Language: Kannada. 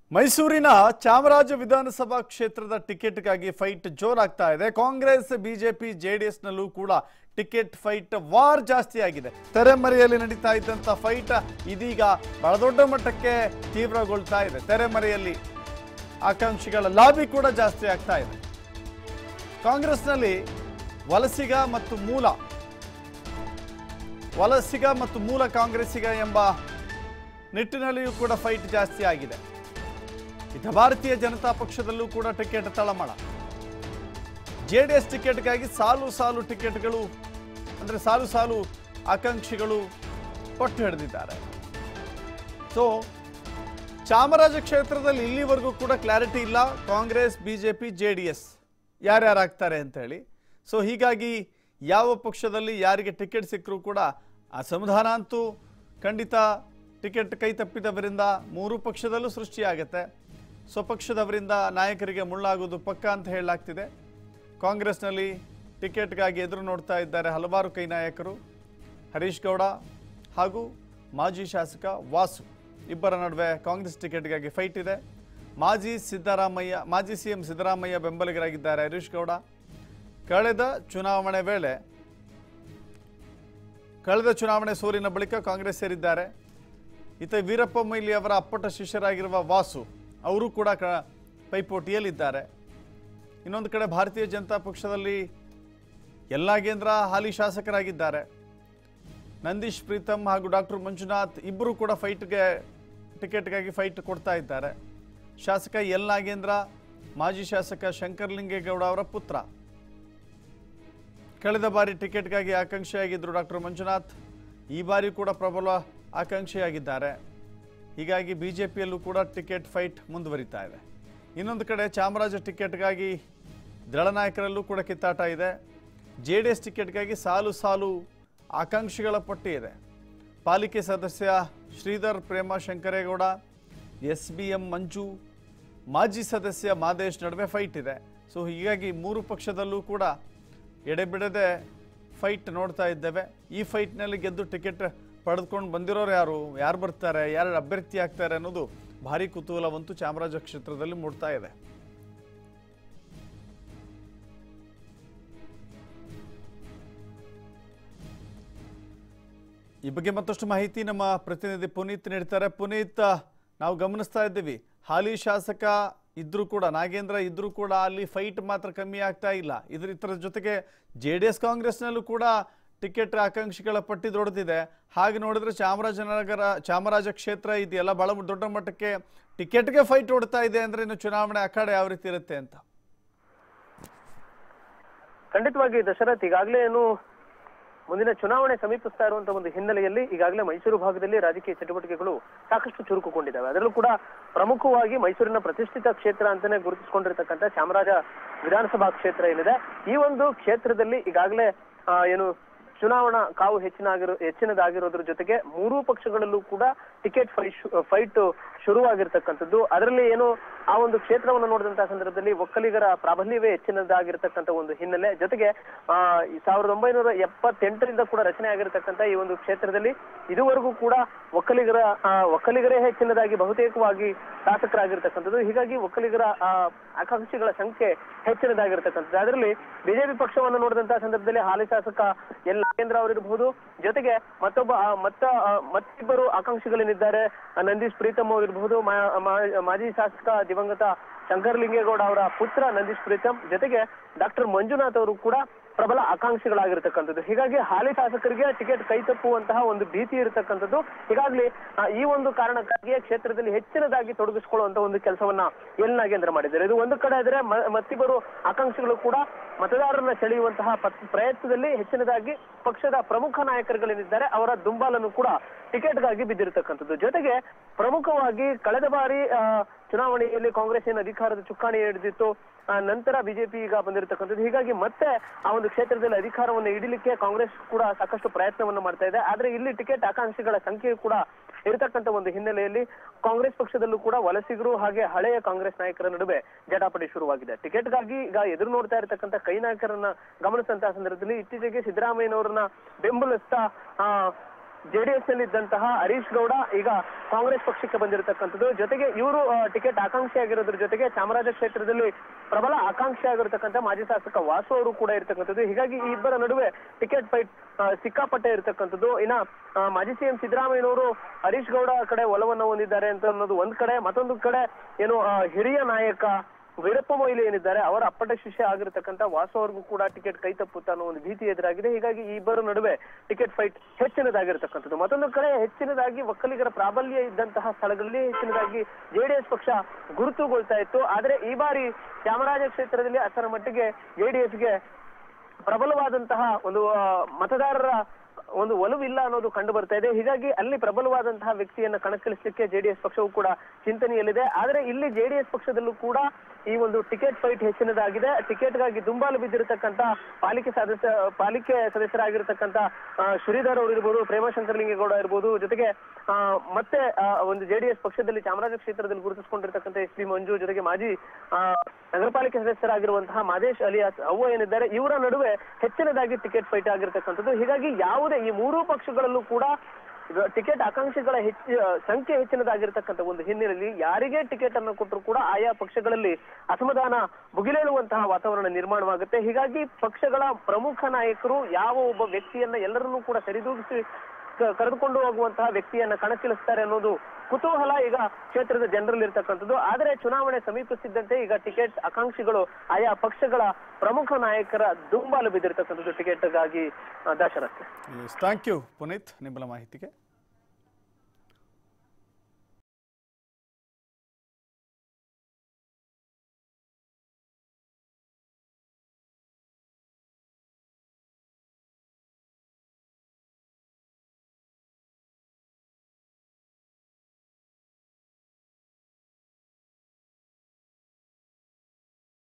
ಮೈಸೂರಿನ ಚಾಮರಾಜ ವಿಧಾನಸಭಾ ಕ್ಷೇತ್ರದ ಟಿಕೆಟ್ಗಾಗಿ ಫೈಟ್ ಜೋರಾಗ್ತಾ ಇದೆ ಕಾಂಗ್ರೆಸ್ ಬಿಜೆಪಿ ಜೆಡಿಎಸ್ನಲ್ಲೂ ಕೂಡ ಟಿಕೆಟ್ ಫೈಟ್ ವಾರ್ ಜಾಸ್ತಿ ಆಗಿದೆ ತೆರೆಮರೆಯಲ್ಲಿ ನಡೀತಾ ಇದ್ದಂಥ ಫೈಟ್ ಇದೀಗ ಬಹಳ ದೊಡ್ಡ ಮಟ್ಟಕ್ಕೆ ತೀವ್ರಗೊಳ್ತಾ ಇದೆ ತೆರೆಮರೆಯಲ್ಲಿ ಆಕಾಂಕ್ಷಿಗಳ ಲಾಬಿ ಕೂಡ ಜಾಸ್ತಿ ಆಗ್ತಾ ಇದೆ ಕಾಂಗ್ರೆಸ್ನಲ್ಲಿ ವಲಸಿಗ ಮತ್ತು ಮೂಲ ವಲಸಿಗ ಮತ್ತು ಮೂಲ ಕಾಂಗ್ರೆಸ್ಸಿಗ ಎಂಬ ನಿಟ್ಟಿನಲ್ಲಿಯೂ ಕೂಡ ಫೈಟ್ ಜಾಸ್ತಿ ಆಗಿದೆ ಇತ ಭಾರತೀಯ ಜನತಾ ಪಕ್ಷದಲ್ಲೂ ಕೂಡ ಟಿಕೆಟ್ ತಳಮಳ ಜೆಡಿಎಸ್ ಟಿಕೆಟ್ಗಾಗಿ ಸಾಲು ಸಾಲು ಟಿಕೆಟ್ಗಳು ಅಂದರೆ ಸಾಲು ಸಾಲು ಆಕಾಂಕ್ಷಿಗಳು ಪಟ್ಟು ಹಿಡಿದಿದ್ದಾರೆ ಸೊ ಚಾಮರಾಜ ಕ್ಷೇತ್ರದಲ್ಲಿ ಇಲ್ಲಿವರೆಗೂ ಕೂಡ ಕ್ಲಾರಿಟಿ ಇಲ್ಲ Congress BJP J D S ಯಾರ್ಯಾರಾಗ್ತಾರೆ ಅಂತ ಹೇಳಿ ಸೊ ಹೀಗಾಗಿ ಯಾವ ಪಕ್ಷದಲ್ಲಿ ಯಾರಿಗೆ ಟಿಕೆಟ್ ಸಿಕ್ಕರೂ ಕೂಡ ಅಸಮಾಧಾನ ಅಂತೂ ಖಂಡಿತ ಟಿಕೆಟ್ ಕೈ ತಪ್ಪಿದವರಿಂದ ಮೂರು ಪಕ್ಷದಲ್ಲೂ ಸೃಷ್ಟಿಯಾಗತ್ತೆ ಸ್ವಪಕ್ಷದವರಿಂದ ನಾಯಕರಿಗೆ ಮುಳ್ಳಾಗೋದು ಪಕ್ಕ ಅಂತ ಹೇಳಲಾಗ್ತಿದೆ ಕಾಂಗ್ರೆಸ್ನಲ್ಲಿ ಟಿಕೆಟ್ಗಾಗಿ ಎದುರು ನೋಡ್ತಾ ಇದ್ದಾರೆ ಹಲವಾರು ಕೈ ನಾಯಕರು ಹರೀಶ್ ಗೌಡ ಹಾಗೂ ಮಾಜಿ ಶಾಸಕ ವಾಸು ಇಬ್ಬರ ನಡುವೆ ಕಾಂಗ್ರೆಸ್ ಟಿಕೆಟ್ಗಾಗಿ ಫೈಟ್ ಇದೆ ಮಾಜಿ ಸಿದ್ದರಾಮಯ್ಯ ಮಾಜಿ ಸಿಎಂ ಸಿದ್ದರಾಮಯ್ಯ ಬೆಂಬಲಿಗರಾಗಿದ್ದಾರೆ ಹರೀಶ್ ಗೌಡ ಕಳೆದ ಚುನಾವಣೆ ವೇಳೆ ಕಳೆದ ಚುನಾವಣೆ ಸೋಲಿನ ಬಳಿಕ ಕಾಂಗ್ರೆಸ್ ಸೇರಿದ್ದಾರೆ ಈತ ವೀರಪ್ಪ ಮೊಯ್ಲಿ ಅವರ ಅಪ್ಪಟ ಶಿಷ್ಯರಾಗಿರುವ ವಾಸು ಅವರು ಕೂಡ ಕ ಪೈಪೋಟಿಯಲ್ಲಿದ್ದಾರೆ ಇನ್ನೊಂದು ಕಡೆ ಭಾರತೀಯ ಜನತಾ ಪಕ್ಷದಲ್ಲಿ ಯಲ್ಲಾಗೇಂದ್ರ ಹಾಲಿ ಶಾಸಕರಾಗಿದ್ದಾರೆ ನಂದೀಶ್ ಪ್ರೀತಮ್ ಹಾಗೂ ಡಾಕ್ಟರ್ ಮಂಜುನಾಥ್ ಇಬ್ಬರು ಕೂಡ ಫೈಟ್ಗೆ ಟಿಕೆಟ್ಗಾಗಿ ಫೈಟ್ ಕೊಡ್ತಾ ಇದ್ದಾರೆ ಶಾಸಕ ಎಲ್ ನಾಗೇಂದ್ರ ಮಾಜಿ ಶಾಸಕ ಶಂಕರಲಿಂಗೇಗೌಡ ಅವರ ಪುತ್ರ ಕಳೆದ ಬಾರಿ ಟಿಕೆಟ್ಗಾಗಿ ಆಕಾಂಕ್ಷಿಯಾಗಿದ್ದರು ಡಾಕ್ಟರ್ ಮಂಜುನಾಥ್ ಈ ಬಾರಿ ಕೂಡ ಪ್ರಬಲ ಆಕಾಂಕ್ಷಿಯಾಗಿದ್ದಾರೆ ಹೀಗಾಗಿ ಬಿ ಜೆ ಪಿಯಲ್ಲೂ ಕೂಡ ಟಿಕೆಟ್ ಫೈಟ್ ಮುಂದುವರಿತಾ ಇದೆ ಇನ್ನೊಂದು ಕಡೆ ಚಾಮರಾಜ ಟಿಕೆಟ್ಗಾಗಿ ದಳನಾಯಕರಲ್ಲೂ ಕೂಡ ಕಿತ್ತಾಟ ಇದೆ ಜೆ ಡಿ ಎಸ್ ಟಿಕೆಟ್ಗಾಗಿ ಸಾಲು ಸಾಲು ಆಕಾಂಕ್ಷಿಗಳ ಪಟ್ಟಿ ಇದೆ ಪಾಲಿಕೆ ಸದಸ್ಯ Sridhar Prema Shankaregowda S B M Manju ಮಾಜಿ ಸದಸ್ಯ ಮಾದೇಶ್ ನಡುವೆ ಫೈಟ್ ಇದೆ ಸೊ ಹೀಗಾಗಿ ಮೂರು ಪಕ್ಷದಲ್ಲೂ ಕೂಡ ಎಡೆಬಿಡದೆ ಫೈಟ್ ನೋಡ್ತಾ ಇದ್ದೇವೆ ಈ ಫೈಟ್ನಲ್ಲಿ ಗೆದ್ದು ಟಿಕೆಟ್ ಪಡೆದುಕೊಂಡು ಬಂದಿರೋರು ಯಾರು ಯಾರು ಬರ್ತಾರೆ ಯಾರು ಅಭ್ಯರ್ಥಿ ಆಗ್ತಾರೆ ಅನ್ನೋದು ಭಾರಿ ಕುತೂಹಲವಂತೂ ಚಾಮರಾಜ ಕ್ಷೇತ್ರದಲ್ಲಿ ಮೂಡ್ತಾ ಇದೆ ಈ ಬಗ್ಗೆ ಮತ್ತಷ್ಟು ಮಾಹಿತಿ ನಮ್ಮ ಪ್ರತಿನಿಧಿ ಪುನೀತ್ ನೀಡ್ತಾರೆ ಪುನೀತ್ ನಾವು ಗಮನಿಸ್ತಾ ಇದ್ದೀವಿ ಹಾಲಿ ಶಾಸಕ ಇದ್ರೂ ಕೂಡ ನಾಗೇಂದ್ರ ಇದ್ರೂ ಕೂಡ ಅಲ್ಲಿ ಫೈಟ್ ಮಾತ್ರ ಕಮ್ಮಿ ಆಗ್ತಾ ಇಲ್ಲ ಇದ್ರ ಇತರ ಜೊತೆಗೆ ಜೆ ಡಿ ಎಸ್ ಕಾಂಗ್ರೆಸ್ನಲ್ಲೂ ಕೂಡ ಟಿಕೆಟ್ ಆಕಾಂಕ್ಷಿಗಳ ಪಟ್ಟಿ ದೊಡ್ಡದಿದೆ ಹಾಗೆ ನೋಡಿದ್ರೆ ಚಾಮರಾಜನಗರ ಚಾಮರಾಜ ಕ್ಷೇತ್ರ ಇದೆಯಲ್ಲ ಬಹಳ ದೊಡ್ಡ ಮಟ್ಟಕ್ಕೆ ಟಿಕೆಟ್ಗೆ ಫೈಟ್ ಓಡ್ತಾ ಇದೆ ಅಂದ್ರೆ ಇನ್ನು ಚುನಾವಣೆ ಅಖಾಡೆ ಯಾವ ರೀತಿ ಇರುತ್ತೆ ಅಂತ ಖಂಡಿತವಾಗಿ ದಶರಥ್ ಈಗಾಗಲೇ ಏನು ಮುಂದಿನ ಚುನಾವಣೆ ಸಮೀಪಿಸ್ತಾ ಇರುವಂತಹ ಒಂದು ಹಿನ್ನೆಲೆಯಲ್ಲಿ ಈಗಾಗಲೇ ಮೈಸೂರು ಭಾಗದಲ್ಲಿ ರಾಜಕೀಯ ಚಟುವಟಿಕೆಗಳು ಸಾಕಷ್ಟು ಚುರುಕುಗೊಂಡಿದ್ದಾವೆ ಅದರಲ್ಲೂ ಕೂಡ ಪ್ರಮುಖವಾಗಿ ಮೈಸೂರಿನ ಪ್ರತಿಷ್ಠಿತ ಕ್ಷೇತ್ರ ಅಂತಾನೆ ಗುರುತಿಸಿಕೊಂಡಿರ್ತಕ್ಕಂಥ ಚಾಮರಾಜ ವಿಧಾನಸಭಾ ಕ್ಷೇತ್ರ ಏನಿದೆ ಈ ಒಂದು ಕ್ಷೇತ್ರದಲ್ಲಿ ಈಗಾಗಲೇ ಆ, ಏನು ಚುನಾವಣಾ ಕಾವು ಹೆಚ್ಚಿನಾಗಿರೋ ಹೆಚ್ಚಿನದಾಗಿರೋದ್ರ ಜೊತೆಗೆ ಮೂರೂ ಪಕ್ಷಗಳಲ್ಲೂ ಕೂಡ ಟಿಕೆಟ್ ಫೈಟ್ ಫೈಟ್ ಶುರುವಾಗಿರ್ತಕ್ಕಂಥದ್ದು ಅದರಲ್ಲಿ ಏನು ಆ ಒಂದು ಕ್ಷೇತ್ರವನ್ನು ನೋಡಿದಂತಹ ಸಂದರ್ಭದಲ್ಲಿ ಒಕ್ಕಲಿಗರ ಪ್ರಾಬಲ್ಯವೇ ಹೆಚ್ಚಿನದಾಗಿರ್ತಕ್ಕಂಥ ಒಂದು ಹಿನ್ನೆಲೆ ಜೊತೆಗೆ ಆ ಈ ಸಾವಿರದ ಒಂಬೈನೂರ ಎಪ್ಪತ್ತೆಂಟರಿಂದ ಕೂಡ ರಚನೆ ಆಗಿರತಕ್ಕಂಥ ಈ ಒಂದು ಕ್ಷೇತ್ರದಲ್ಲಿ ಇದುವರೆಗೂ ಕೂಡ ಒಕ್ಕಲಿಗರ ಆ, ಒಕ್ಕಲಿಗರೇ ಹೆಚ್ಚಿನದಾಗಿ ಬಹುತೇಕವಾಗಿ ಶಾಸಕರಾಗಿರ್ತಕ್ಕಂಥದ್ದು ಹೀಗಾಗಿ ಒಕ್ಕಲಿಗರ ಆ, ಆಕಾಂಕ್ಷಿಗಳ ಸಂಖ್ಯೆ ಹೆಚ್ಚಿನದಾಗಿರ್ತಕ್ಕಂಥದ್ದು ಅದರಲ್ಲಿ ಬಿಜೆಪಿ ಪಕ್ಷವನ್ನು ನೋಡಿದಂತಹ ಸಂದರ್ಭದಲ್ಲಿ ಹಾಲಿ ಶಾಸಕ ಎಲ್ ನಾಗೇಂದ್ರ ಅವರಿರಬಹುದು ಜೊತೆಗೆ ಮತ್ತೊಬ್ಬ ಆ, ಮತ್ತ ಆ, ಮತ್ತಿಬ್ಬರು ಆಕಾಂಕ್ಷಿಗಳೇನಿದ್ದಾರೆ ಆ, ನಂದೀಶ್ ಪ್ರೀತಮ್ ಅವರಿರಬಹುದು ಮಾ- ಮಾ- ಮಾಜಿ ಶಾಸಕ ದಿವಂಗತ ಶಂಕರಲಿಂಗೇಗೌಡ ಅವರ ಪುತ್ರ ನಂದೀಶ್ ಪ್ರೀತಮ್ ಜೊತೆಗೆ ಡಾಕ್ಟರ್ ಮಂಜುನಾಥ್ ಅವರು ಕೂಡ ಪ್ರಬಲ ಆಕಾಂಕ್ಷಿಗಳಾಗಿರ್ತಕ್ಕಂಥದ್ದು ಹೀಗಾಗಿ ಹಾಲಿ ಶಾಸಕರಿಗೆ ಟಿಕೆಟ್ ಕೈ ತಪ್ಪುವಂತಹ ಒಂದು ಭೀತಿ ಇರತಕ್ಕಂಥದ್ದು ಹೀಗಾಗಿ ಆ, ಈ ಒಂದು ಕಾರಣಕ್ಕಾಗಿಯೇ ಕ್ಷೇತ್ರದಲ್ಲಿ ಹೆಚ್ಚಿನದಾಗಿ ತೊಡಗಿಸಿಕೊಳ್ಳುವಂತಹ ಒಂದು ಕೆಲಸವನ್ನ ಎಲ್ ನಾಗೇಂದ್ರ ಮಾಡಿದ್ದಾರೆ ಇದು ಒಂದು ಕಡೆ ಆದರೆ ಮ- ಮತ್ತಿಬ್ಬರು ಆಕಾಂಕ್ಷಿಗಳು ಕೂಡ ಮತದಾರರನ್ನ ಸೆಳೆಯುವಂತಹ ಪತ್- ಪ್ರಯತ್ನದಲ್ಲಿ ಹೆಚ್ಚಿನದಾಗಿ ಪಕ್ಷದ ಪ್ರಮುಖ ನಾಯಕರುಗಳೇನಿದ್ದಾರೆ ಅವರ ದುಂಬಾಲನ್ನು ಕೂಡ ಟಿಕೆಟ್ಗಾಗಿ ಬಿದ್ದಿರತಕ್ಕಂಥದ್ದು ಜೊತೆಗೆ ಪ್ರಮುಖವಾಗಿ ಕಳೆದ ಬಾರಿ ಆ, ಚುನಾವಣೆಯಲ್ಲಿ ಕಾಂಗ್ರೆಸ್ ಏನು ಅಧಿಕಾರದ ಚುಕ್ಕಾಣಿ ಹಿಡಿದಿತ್ತು ಆ, ನಂತರ ಬಿಜೆಪಿ ಈಗ ಬಂದಿರತಕ್ಕಂಥದ್ದು ಹೀಗಾಗಿ ಮತ್ತೆ ಆ ಒಂದು ಕ್ಷೇತ್ರದಲ್ಲಿ ಅಧಿಕಾರವನ್ನು ಹಿಡಿಲಿಕ್ಕೆ ಕಾಂಗ್ರೆಸ್ ಕೂಡ ಸಾಕಷ್ಟು ಪ್ರಯತ್ನವನ್ನು ಮಾಡ್ತಾ ಇದೆ ಆದ್ರೆ ಇಲ್ಲಿ ಟಿಕೆಟ್ ಆಕಾಂಕ್ಷಿಗಳ ಸಂಖ್ಯೆ ಕೂಡ ಇರತಕ್ಕಂತ ಒಂದು ಹಿನ್ನೆಲೆಯಲ್ಲಿ ಕಾಂಗ್ರೆಸ್ ಪಕ್ಷದಲ್ಲೂ ಕೂಡ ವಲಸಿಗರು ಹಾಗೆ ಹಳೆಯ ಕಾಂಗ್ರೆಸ್ ನಾಯಕರ ನಡುವೆ ಜಟಾಪಟಿ ಶುರುವಾಗಿದೆ ಟಿಕೆಟ್ಗಾಗಿ ಈಗ ಎದುರು ನೋಡ್ತಾ ಇರತಕ್ಕಂತ ಕೈ ನಾಯಕರನ್ನ ಗಮನಿಸಿದಂತಹ ಸಂದರ್ಭದಲ್ಲಿ ಇತ್ತೀಚೆಗೆ ಸಿದ್ದರಾಮಯ್ಯನವರನ್ನ ಬೆಂಬಲಿಸ್ತಾ ಆ ಜೆಡಿಎಸ್ ನಲ್ಲಿ ಇದ್ದಂತಹ ಹರೀಶ್ ಗೌಡ ಈಗ ಕಾಂಗ್ರೆಸ್ ಪಕ್ಷಕ್ಕೆ ಬಂದಿರತಕ್ಕಂಥದ್ದು ಜೊತೆಗೆ ಇವರು ಟಿಕೆಟ್ ಆಕಾಂಕ್ಷಿ ಆಗಿರೋದ್ರ ಜೊತೆಗೆ ಚಾಮರಾಜ ಕ್ಷೇತ್ರದಲ್ಲಿ ಪ್ರಬಲ ಆಕಾಂಕ್ಷಿ ಆಗಿರತಕ್ಕಂಥ ಮಾಜಿ ಶಾಸಕ ವಾಸು ಅವರು ಕೂಡ ಇರತಕ್ಕಂಥದ್ದು ಹೀಗಾಗಿ ಈ ಇಬ್ಬರ ನಡುವೆ ಟಿಕೆಟ್ ಫೈಟ್ ಸಿಕ್ಕಾಪಟ್ಟೆ ಇರತಕ್ಕಂಥದ್ದು ಇನ್ನ ಆ, ಮಾಜಿ ಸಿಎಂ ಸಿದ್ದರಾಮಯ್ಯನವರು ಹರೀಶ್ ಗೌಡ ಕಡೆ ಒಲವನ್ನ ಹೊಂದಿದ್ದಾರೆ ಅಂತ ಅನ್ನೋದು ಒಂದ್ ಕಡೆ ಮತ್ತೊಂದು ಕಡೆ ಏನು ಆ, ಹಿರಿಯ ನಾಯಕ ವೀರಪ್ಪ ಮೊಯ್ಲಿ ಏನಿದ್ದಾರೆ ಅವರ ಅಪ್ಪಟ ಶಿಷ್ಯ ಆಗಿರತಕ್ಕಂತ ವಾಸು ಅವ್ರಿಗೂ ಕೂಡ ಟಿಕೆಟ್ ಕೈ ತಪ್ಪುತ್ತಾ ಅನ್ನೋ ಒಂದು ಭೀತಿ ಎದುರಾಗಿದೆ ಹೀಗಾಗಿ ಈ ಇಬ್ಬರ ನಡುವೆ ಟಿಕೆಟ್ ಫೈಟ್ ಹೆಚ್ಚಿನದಾಗಿರ್ತಕ್ಕಂಥದ್ದು ಮತ್ತೊಂದು ಕಡೆ ಹೆಚ್ಚಿನದಾಗಿ ಒಕ್ಕಲಿಗರ ಪ್ರಾಬಲ್ಯ ಇದ್ದಂತಹ ಸ್ಥಳಗಳಲ್ಲಿ ಹೆಚ್ಚಿನದಾಗಿ ಜೆಡಿಎಸ್ ಪಕ್ಷ ಗುರುತುಗೊಳ್ತಾ ಇತ್ತು ಆದ್ರೆ ಈ ಬಾರಿ ಚಾಮರಾಜ ಕ್ಷೇತ್ರದಲ್ಲಿ ಅಷ್ಟರ ಮಟ್ಟಿಗೆ ಜೆಡಿಎಸ್ಗೆ ಪ್ರಬಲವಾದಂತಹ ಒಂದು ಆ, ಮತದಾರರ ಒಂದು ಒಲವಿಲ್ಲ ಅನ್ನೋದು ಕಂಡು ಬರ್ತಾ ಇದೆ ಹೀಗಾಗಿ ಅಲ್ಲಿ ಪ್ರಬಲವಾದಂತಹ ವ್ಯಕ್ತಿಯನ್ನ ಕಣಕ್ಕಿಳಿಸಲಿಕ್ಕೆ ಜೆಡಿಎಸ್ ಪಕ್ಷವು ಕೂಡ ಚಿಂತನೆಯಲ್ಲಿದೆ ಆದ್ರೆ ಇಲ್ಲಿ ಜೆಡಿಎಸ್ ಪಕ್ಷದಲ್ಲೂ ಕೂಡ ಈ ಒಂದು ಟಿಕೆಟ್ ಫೈಟ್ ಹೆಚ್ಚಿನದಾಗಿದೆ ಟಿಕೆಟ್ಗಾಗಿ ದುಂಬಾಲು ಬಿದ್ದಿರತಕ್ಕಂತ ಪಾಲಿಕೆ ಸದಸ್ಯ ಪಾಲಿಕೆ ಸದಸ್ಯರಾಗಿರ್ತಕ್ಕಂತ ಆ, ಶ್ರೀಧರ್ ಅವರು ಇರ್ಬೋದು ಪ್ರೇಮಶಂಕರ್ ಲಿಂಗೇಗೌಡ ಇರ್ಬೋದು ಜೊತೆಗೆ ಆ, ಮತ್ತೆ ಆ, ಒಂದು ಜೆಡಿಎಸ್ ಪಕ್ಷದಲ್ಲಿ ಚಾಮರಾಜ ಕ್ಷೇತ್ರದಲ್ಲಿ ಗುರುತಿಸಿಕೊಂಡಿರ್ತಕ್ಕಂಥ ಎಸ್ ಪಿ ಮಂಜು ಜೊತೆಗೆ ಮಾಜಿ ಆ, ನಗರ ಪಾಲಿಕೆ ಸದಸ್ಯರಾಗಿರುವಂತಹ ಮಾದೇಶ್ ಅಲಿಯಾಸ್ ಅವ್ವ ಏನಿದ್ದಾರೆ ಇವರ ನಡುವೆ ಹೆಚ್ಚಿನದಾಗಿ ಟಿಕೆಟ್ ಫೈಟ್ ಆಗಿರ್ತಕ್ಕಂಥದ್ದು ಹೀಗಾಗಿ ಯಾವುದೇ ಈ ಮೂರೂ ಪಕ್ಷಗಳಲ್ಲೂ ಕೂಡ ಇದು ಟಿಕೆಟ್ ಆಕಾಂಕ್ಷಿಗಳ ಹೆಚ್ಚು ಸಂಖ್ಯೆ ಹೆಚ್ಚಿನದಾಗಿರ್ತಕ್ಕಂಥ ಒಂದು ಹಿನ್ನೆಲೆಯಲ್ಲಿ ಯಾರಿಗೆ ಟಿಕೆಟ್ ಅನ್ನು ಕೊಟ್ಟರು ಕೂಡ ಆಯಾ ಪಕ್ಷಗಳಲ್ಲಿ ಅಸಮಾಧಾನ ಭುಗಿಲೇಳುವಂತಹ ವಾತಾವರಣ ನಿರ್ಮಾಣವಾಗುತ್ತೆ ಹೀಗಾಗಿ ಪಕ್ಷಗಳ ಪ್ರಮುಖ ನಾಯಕರು ಯಾವ ಒಬ್ಬ ವ್ಯಕ್ತಿಯನ್ನ ಎಲ್ಲರನ್ನೂ ಕೂಡ ಸರಿದೂಗಿಸಿ ಕ- ಕರೆದುಕೊಂಡು ಹೋಗುವಂತಹ ವ್ಯಕ್ತಿಯನ್ನ ಕಣಕ್ಕಿಳಿಸ್ತಾರೆ ಅನ್ನೋದು ಕುತೂಹಲ ಈಗ ಕ್ಷೇತ್ರದ ಜನರಲ್ಲಿ ಇರ್ತಕ್ಕಂಥದ್ದು ಆದರೆ ಚುನಾವಣೆ ಸಮೀಪಿಸುತ್ತಿದ್ದಂತೆ ಈಗ ಟಿಕೆಟ್ ಆಕಾಂಕ್ಷಿಗಳು ಆಯಾ ಪಕ್ಷಗಳ ಪ್ರಮುಖ ನಾಯಕರ ದುಂಬಾಲು ಬಿದ್ದಿರ್ತಕ್ಕಂಥದ್ದು ಟಿಕೆಟ್ಗಾಗಿ ಆ, ದಶರಥ್ ಥ್ಯಾಂಕ್ ಯು ಪುನೀತ್ ನಿಮ್ಮಲ ಮಾಹಿತಿಗೆ